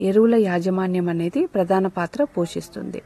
ఎరువుల యాజమాన్యం అనేది ప్రధాన పాత్ర పోషిస్తుంది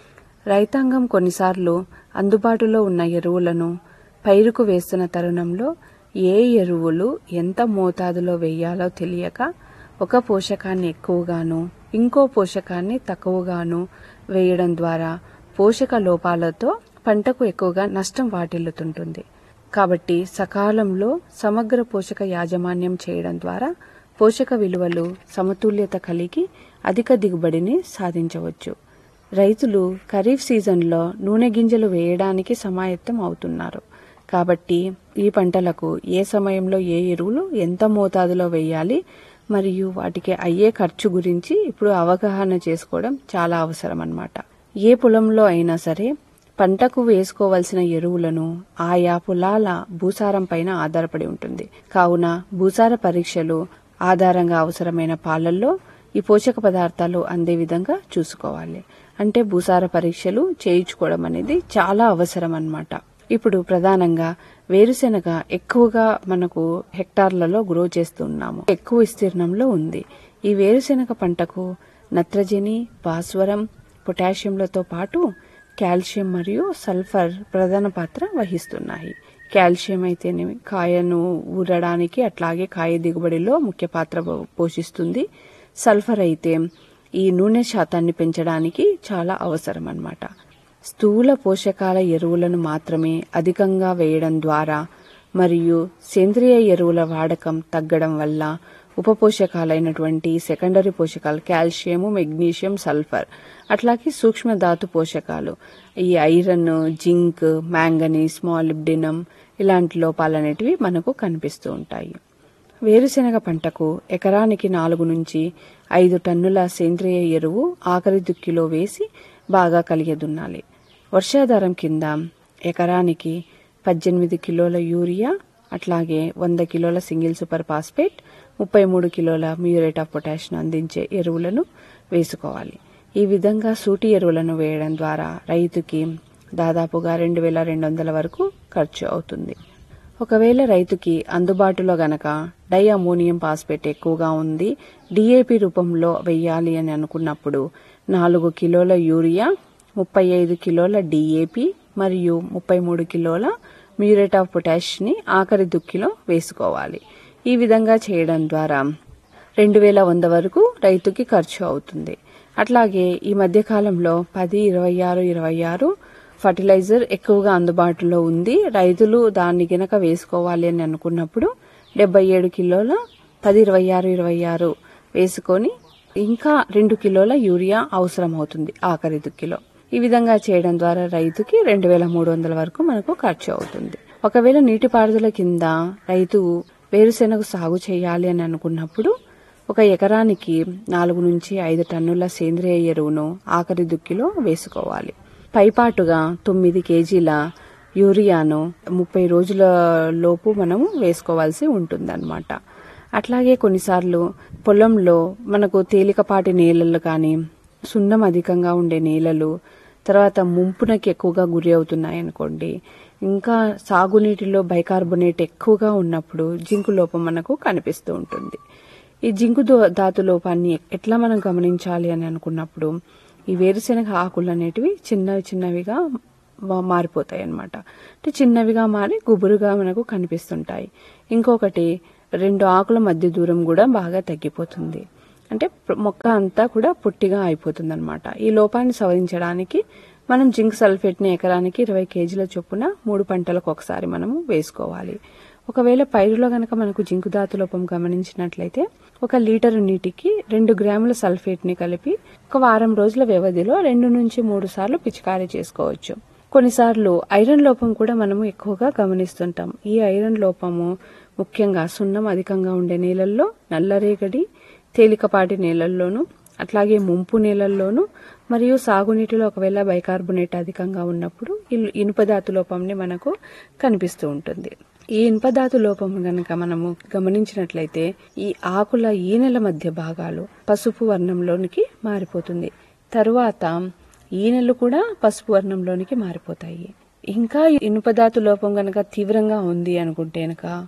రైతాంగం కొన్నిసార్లు అందుబాటులో ఉన్న ఎరువులను పైరుకు వేస్తున్న తరుణంలో ఏ ఎరువులు ఎంత మోతాదులో వేయాలో తెలియక ఒక పోషకాన్ని ఎక్కువగాను ఇంకో పోషకాన్ని తక్కువగాను వేయడం ద్వారా పోషక లోపాలతో పంటకు ఎక్కువగా నష్టం వాటిల్లుతుంటుంది కాబట్టి సకాలంలో సమగ్ర పోషక యాజమాన్యం చేయడం ద్వారా పోషక విలువలు సమతుల్యత కలిగి అధిక దిగుబడిని సాధించవచ్చు రైతులు ఖరీఫ్ సీజన్లో నూనె గింజలు వేయడానికి సమాయత్తం అవుతున్నారు కాబట్టి ఈ పంటలకు ఏ సమయంలో ఏ ఎరువులు ఎంత మోతాదులో వేయాలి మరియు వాటికి అయ్యే ఖర్చు గురించి ఇప్పుడు అవగాహన చేసుకోవడం చాలా అవసరం అన్నమాట ఏ పొలంలో అయినా సరే పంటకు వేసుకోవలసిన ఎరువులను ఆయా పొలాల భూసారం పైన ఆధారపడి ఉంటుంది కావున భూసార పరీక్షలు ఆధారంగా అవసరమైన పాలల్లో ఈ పోషక పదార్థాలు అందే విధంగా చూసుకోవాలి అంటే భూసార పరీక్షలు చేయించుకోవడం అనేది చాలా అవసరం అన్నమాట ఇప్పుడు ప్రధానంగా వేరుశెనగ ఎక్కువగా మనకు హెక్టార్లలో గ్రో చేస్తున్నాము ఎక్కువ విస్తీర్ణంలో ఉంది ఈ వేరుశెనగ పంటకు నత్రజని భాస్వరం పొటాషియంలతో పాటు కాల్షియం మరియు సల్ఫర్ ప్రధాన పాత్ర వహిస్తున్నాయి కాల్షియం అయితేనేమి కాయను ఊరడానికి అట్లాగే కాయ దిగుబడిలో ముఖ్య పాత్ర పోషిస్తుంది సల్ఫర్ అయితే ఈ నూనె శాతాన్ని పెంచడానికి చాలా అవసరం అన్నమాట స్థూల పోషకాల ఎరువులను మాత్రమే అధికంగా వేయడం ద్వారా మరియు సేంద్రియ ఎరువుల వాడకం తగ్గడం వల్ల ఉపపోషకాలైనటువంటి సెకండరీ పోషకాలు కాల్షియం మెగ్నీషియం సల్ఫర్ అట్లాగే సూక్ష్మ ధాతు పోషకాలు ఈ ఐరన్ జింక్ మ్యాంగనీస్ మాలిబ్డినం ఇలాంటి లోపాలనేటివి మనకు కనిపిస్తూ ఉంటాయి వేరుశెనగ పంటకు ఎకరానికి నాలుగు నుంచి ఐదు టన్నుల సేంద్రియ ఎరువు ఆఖరి దుక్కిలో వేసి బాగా కలిగెదున్నాలి వర్షాధారం కింద ఎకరానికి పద్దెనిమిది కిలోల యూరియా అట్లాగే వంద కిలోల సింగిల్ సూపర్ ఫాస్ఫేట్ ముప్పై మూడు కిలోల మ్యూరేట్ ఆఫ్ పొటాషియం అందించే ఎరువులను వేసుకోవాలి ఈ విధంగా సూటి ఎరువులను వేయడం ద్వారా రైతుకి దాదాపుగా రెండు వేల రెండు వందల వరకు ఖర్చు అవుతుంది ఒకవేళ రైతుకి అందుబాటులో గనక డై అమోనియం ఫాస్ఫేట్ ఎక్కువగా ఉంది డిఏపి రూపంలో వెయ్యాలి అని అనుకున్నప్పుడు నాలుగు కిలోల యూరియా ముప్పై ఐదు కిలోల డిఏపి మరియు ముప్పై మూడు కిలోల మ్యూరేట్ ఆఫ్ పొటాష్ ని ఆఖరి దుక్కిలో వేసుకోవాలి ఈ విధంగా చేయడం ద్వారా రెండు వేల వంద వరకు రైతుకి ఖర్చు అవుతుంది అట్లాగే ఈ మధ్య కాలంలో పది ఇరవై ఆరు ఇరవై ఆరు ఫర్టిలైజర్ ఎక్కువగా అందుబాటులో ఉంది రైతులు దాన్ని గనక వేసుకోవాలి అని అనుకున్నప్పుడు డెబ్బై ఏడు కిలోల పది ఇరవై ఆరు ఇరవై ఆరు వేసుకొని ఇంకా రెండు కిలోల యూరియా అవసరం అవుతుంది ఆఖరి దుక్కిలో ఈ విధంగా చేయడం ద్వారా రైతుకి రెండు వేల మూడు వందల వరకు మనకు ఖర్చు అవుతుంది ఒకవేళ నీటిపారుదల కింద రైతు వేరుశెనగ సాగు చేయాలి అని అనుకున్నప్పుడు ఒక ఎకరానికి నాలుగు నుంచి ఐదు టన్నుల సేంద్రియ ఎరువును ఆఖరి దుక్కిలో వేసుకోవాలి పైపాటుగా తొమ్మిది కేజీల యూరియాను ముప్పై రోజుల లోపు మనము వేసుకోవాల్సి ఉంటుందన్నమాట అట్లాగే కొన్నిసార్లు పొలంలో మనకు తేలికపాటి నేలలు కానీ సున్నం అధికంగా ఉండే నేలలు తర్వాత ముంపునకి ఎక్కువగా గురి అవుతున్నాయి అనుకోండి ఇంకా సాగునీటిలో బైకార్బోనేట్ ఎక్కువగా ఉన్నప్పుడు జింకు లోపం మనకు కనిపిస్తూ ఉంటుంది ఈ జింకు దో- ధాతు లోపాన్ని ఎట్లా మనం గమనించాలి అని అనుకున్నప్పుడు ఈ వేరుశెనగ ఆకులు అనేటివి చిన్నవి చిన్నవిగా మా- మారిపోతాయి అన్నమాట అంటే చిన్నవిగా మారి గుబురుగా మనకు కనిపిస్తుంటాయి ఇంకొకటి రెండు ఆకుల మధ్య దూరం కూడా బాగా తగ్గిపోతుంది అంటే ప్ర- మొక్క అంతా కూడా పొట్టిగా అయిపోతుంది అనమాట ఈ లోపాన్ని సవరించడానికి మనం జింక్ సల్ఫేట్ ని ఎకరానికి ఇరవై కేజీల చొప్పున మూడు పంటలకు ఒకసారి మనము వేసుకోవాలి ఒకవేళ పైరులో గనక మనకు జింకు ధాతు లోపం గమనించినట్లయితే ఒక లీటరు నీటికి రెండు గ్రాముల సల్ఫేట్ ని కలిపి ఒక వారం రోజుల వ్యవధిలో రెండు నుంచి మూడు సార్లు పిచికారీ చేసుకోవచ్చు కొన్నిసార్లు ఐరన్ లోపం కూడా మనము ఎక్కువగా గమనిస్తుంటాం ఈ ఐరన్ లోపము ముఖ్యంగా సున్నం అధికంగా ఉండే నేలల్లో నల్లరేగడి తేలికపాటి నేలల్లోనూ అట్లాగే ముంపు నేలల్లోనూ మరియు సాగునీటిలో ఒకవేళ బైకార్బోనేట్ అధికంగా ఉన్నప్పుడు ఇల్- ఇనుపధాతు లోపంని మనకు కనిపిస్తూ ఉంటుంది ఈ ఇనుపధాతు లోపం గనక మనము గమనించినట్లయితే ఈ ఆకుల ఈనెల మధ్య భాగాలు పసుపు వర్ణంలోనికి మారిపోతుంది తరువాత ఈనెలు కూడా పసుపు వర్ణంలోనికి మారిపోతాయి ఇంకా ఇనుపధాతు లోపం గనక తీవ్రంగా ఉంది అనుకుంటే గనక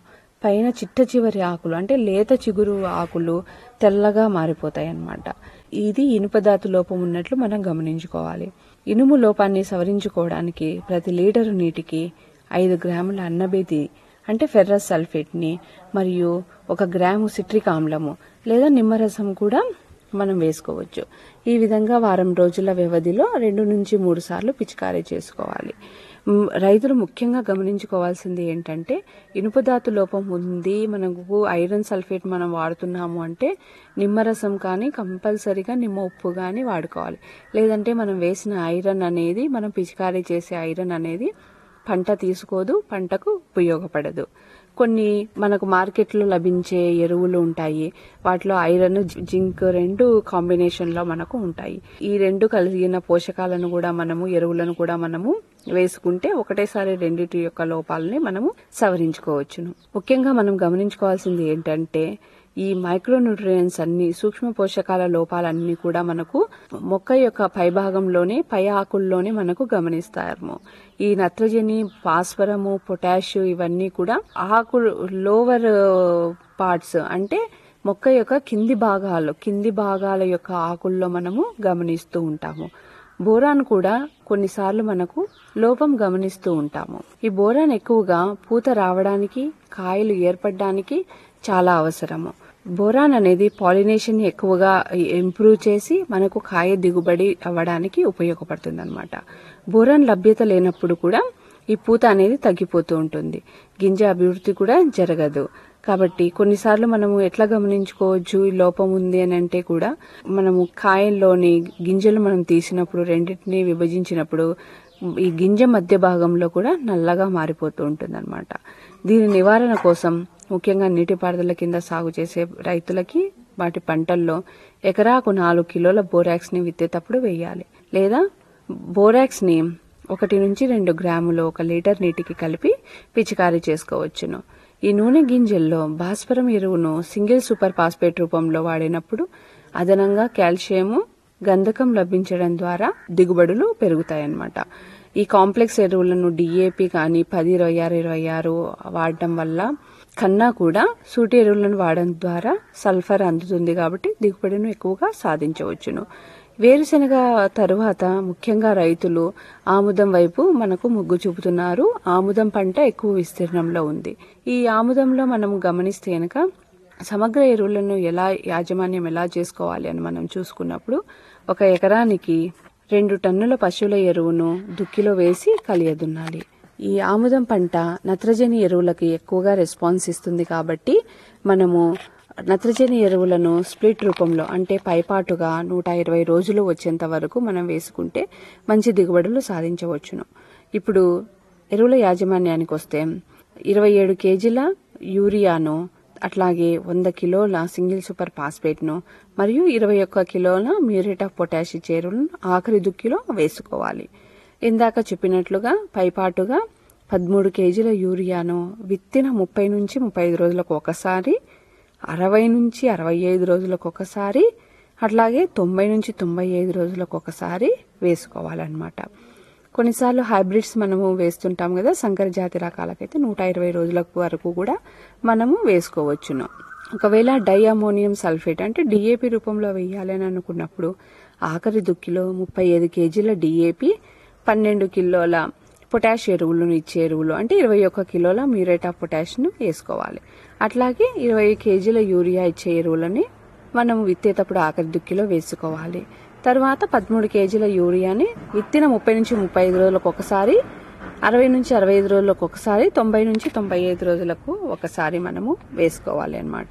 పైన చిట్ట చివరి ఆకులు అంటే లేత చిగురు ఆకులు తెల్లగా మారిపోతాయి అన్నమాట ఇది ఇనుపధాతు లోపం ఉన్నట్లు మనం గమనించుకోవాలి ఇనుము లోపాన్ని సవరించుకోవడానికి ప్రతి లీటరు నీటికి ఐదు గ్రాముల అన్నబేది అంటే ఫెర్రస్ సల్ఫేట్ని మరియు ఒక గ్రాము సిట్రిక్ ఆమ్లము లేదా నిమ్మరసం కూడా మనం వేసుకోవచ్చు ఈ విధంగా వారం రోజుల వ్యవధిలో రెండు నుంచి మూడు సార్లు పిచికారీ చేసుకోవాలి మ్, రైతులు ముఖ్యంగా గమనించుకోవాల్సింది ఏంటంటే ఇనుపధాతు లోపం ఉంది మనకు ఐరన్ సల్ఫేట్ మనం వాడుతున్నాము అంటే నిమ్మరసం కానీ కంపల్సరీగా నిమ్మ ఉప్పు కానీ వాడుకోవాలి లేదంటే మనం వేసిన ఐరన్ అనేది మనం పిచికారీ చేసే ఐరన్ అనేది పంట తీసుకోదు పంటకు ఉపయోగపడదు కొన్ని మనకు మార్కెట్లో లభించే ఎరువులు ఉంటాయి వాటిలో ఐరన్ జింక్ రెండు కాంబినేషన్ లో మనకు ఉంటాయి ఈ రెండు కలిగిన పోషకాలను కూడా మనము ఎరువులను కూడా మనము వేసుకుంటే ఒకటేసారి రెండిటి యొక్క లోపాలని మనము సవరించుకోవచ్చును ముఖ్యంగా మనం గమనించుకోవాల్సింది ఏంటంటే ఈ మైక్రోన్యూట్రియన్స్ అన్ని సూక్ష్మ పోషకాల లోపాలన్నీ కూడా మనకు మొక్క యొక్క పైభాగంలోనే పై ఆకుల్లోనే మనకు గమనిస్తాము ఈ నత్రజని భాస్వరము పొటాష్ ఇవన్నీ కూడా ఆకు లోవర్ పార్ట్స్ అంటే మొక్క యొక్క కింది భాగాలు కింది భాగాల యొక్క ఆకుల్లో మనము గమనిస్తూ ఉంటాము బోరాన్ కూడా కొన్నిసార్లు మనకు లోపం గమనిస్తూ ఉంటాము ఈ బోరాన్ ఎక్కువగా పూత రావడానికి కాయలు ఏర్పడడానికి చాలా అవసరము బోరాన్ అనేది పాలినేషన్ ఎక్కువగా ఇంప్రూవ్ చేసి మనకు కాయ దిగుబడి అవ్వడానికి ఉపయోగపడుతుంది అనమాట బోరాన్ లభ్యత లేనప్పుడు కూడా ఈ పూత అనేది తగ్గిపోతూ ఉంటుంది గింజ అభివృద్ధి కూడా జరగదు కాబట్టి కొన్నిసార్లు మనము ఎట్లా గమనించుకోవచ్చు ఈ లోపం ఉంది అని అంటే కూడా మనము కాయల్లోని గింజలు మనం తీసినప్పుడు రెండింటిని విభజించినప్పుడు ఈ గింజ మధ్య భాగంలో కూడా నల్లగా మారిపోతూ ఉంటుంది అనమాట దీని నివారణ కోసం ముఖ్యంగా నీటిపారుదల కింద సాగు చేసే రైతులకి వాటి పంటల్లో ఎకరాకు నాలుగు కిలోల బోరాక్స్ ని విత్తేటప్పుడు వేయాలి లేదా బోరాక్స్ ని ఒకటి నుంచి రెండు గ్రాములు ఒక లీటర్ నీటికి కలిపి పిచికారీ చేసుకోవచ్చును ఈ నూనె గింజల్లో భాస్వరం ఎరువును సింగిల్ సూపర్ ఫాస్ఫేట్ రూపంలో వాడినప్పుడు అదనంగా కాల్షియము గంధకం లభించడం ద్వారా దిగుబడులు పెరుగుతాయన్నమాట ఈ కాంప్లెక్స్ ఎరువులను డిఏపి కానీ పది ఇరవై ఆరు ఇరవై ఆరు వాడటం వల్ల కన్నా కూడా సూటి ఎరువులను వాడడం ద్వారా సల్ఫర్ అందుతుంది కాబట్టి దిగుబడిను ఎక్కువగా సాధించవచ్చును వేరుశనగ తరువాత ముఖ్యంగా రైతులు ఆముదం వైపు మనకు మొగ్గు చూపుతున్నారు ఆముదం పంట ఎక్కువ విస్తీర్ణంలో ఉంది ఈ ఆముదంలో మనం గమనిస్తే గనక సమగ్ర ఎరువులను ఎలా యాజమాన్యం ఎలా చేసుకోవాలి అని మనం చూసుకున్నప్పుడు ఒక ఎకరానికి రెండు టన్నుల పశువుల ఎరువును దుక్కిలో వేసి కలియదున్నాలి ఈ ఆముదం పంట నత్రజని ఎరువులకి ఎక్కువగా రెస్పాన్స్ ఇస్తుంది కాబట్టి మనము నత్రజని ఎరువులను స్ప్లిట్ రూపంలో అంటే పైపాటుగా నూట ఇరవై రోజులు వచ్చేంత వరకు మనం వేసుకుంటే మంచి దిగుబడులు సాధించవచ్చును ఇప్పుడు ఎరువుల యాజమాన్యానికి వస్తే ఇరవై ఏడు కేజీల యూరియాను అట్లాగే వంద కిలోల సింగిల్ సూపర్ ఫాస్ఫేట్ను మరియు ఇరవై ఒక్క కిలోల మ్యూరేట్ ఆఫ్ పొటాషి చేరులను ఆఖరి దుక్కిలో వేసుకోవాలి ఇందాక చెప్పినట్లుగా పైపాటుగా పదమూడు కేజీల యూరియాను విత్తిన ముప్పై నుంచి ముప్పై ఐదు రోజులకు ఒకసారి అరవై నుంచి అరవై ఐదు రోజులకు ఒకసారి అట్లాగే తొంభై నుంచి తొంభై ఐదు రోజులకు ఒకసారి వేసుకోవాలన్నమాట కొన్నిసార్లు హైబ్రిడ్స్ మనము వేస్తుంటాం కదా సంకర జాతి రకాలకైతే నూట ఇరవై రోజుల వరకు కూడా మనము వేసుకోవచ్చును ఒకవేళ డై అమోనియం సల్ఫేట్ అంటే డిఏపి రూపంలో వేయాలి అని అనుకున్నప్పుడు ఆఖరి దుక్కిలో ముప్పై ఐదు కేజీల డిఏపి పన్నెండు కిలోల పొటాష్ ఎరువులను ఇచ్చే ఎరువులు అంటే ఇరవై ఒక్క కిలోల మ్యూరేట్ ఆఫ్ పొటాష్ను వేసుకోవాలి అట్లాగే ఇరవై కేజీల యూరియా ఇచ్చే ఎరువులని మనం విత్తేటప్పుడు ఆఖరి దుక్కిలో వేసుకోవాలి తర్వాత పదమూడు కేజీల యూరియాని విత్తిన ముప్పై నుంచి ముప్పై ఐదు రోజులకు ఒకసారి అరవై నుంచి అరవై ఐదు రోజులకు ఒకసారి తొంభై నుంచి తొంభై ఐదు రోజులకు ఒకసారి మనము వేసుకోవాలి అన్నమాట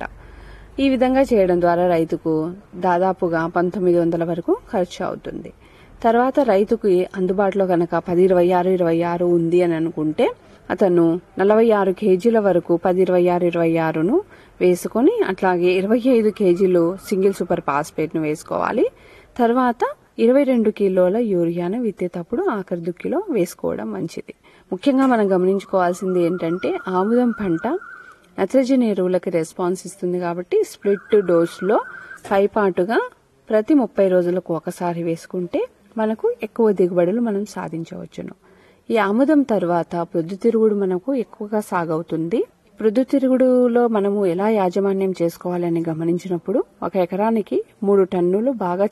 ఈ విధంగా చేయడం ద్వారా రైతుకు దాదాపుగా పంతొమ్మిది వందల వరకు ఖర్చు అవుతుంది తర్వాత రైతుకి అందుబాటులో కనుక పది ఇరవై ఆరు ఇరవై ఆరు ఉంది అని అనుకుంటే అతను నలభై ఆరు కేజీల వరకు పది ఇరవై ఆరు ఇరవై ఆరును వేసుకొని అట్లాగే ఇరవై ఐదు కేజీలు సింగిల్ సూపర్ ఫాస్ఫేట్ను వేసుకోవాలి తర్వాత ఇరవై రెండు కిలోల యూరియాను విత్తేటప్పుడు ఆఖరి దుక్కిలో వేసుకోవడం మంచిది ముఖ్యంగా మనం గమనించుకోవాల్సింది ఏంటంటే ఆముదం పంట నత్రజని ఎరువులకి రెస్పాన్స్ ఇస్తుంది కాబట్టి స్ప్లిట్ డోస్లో పైపాటుగా ప్రతి ముప్పై రోజులకు ఒకసారి వేసుకుంటే మనకు ఎక్కువ దిగుబడులు మనం సాధించవచ్చును ఈ ఆముదం తర్వాత ప్రొద్దుతిరుగుడు మనకు ఎక్కువగా సాగవుతుంది ప్రొద్దుతిరుగుడులో మనము ఎలా యాజమాన్యం చేసుకోవాలని గమనించినప్పుడు ఒక ఎకరానికి మూడు టన్నులు బాగా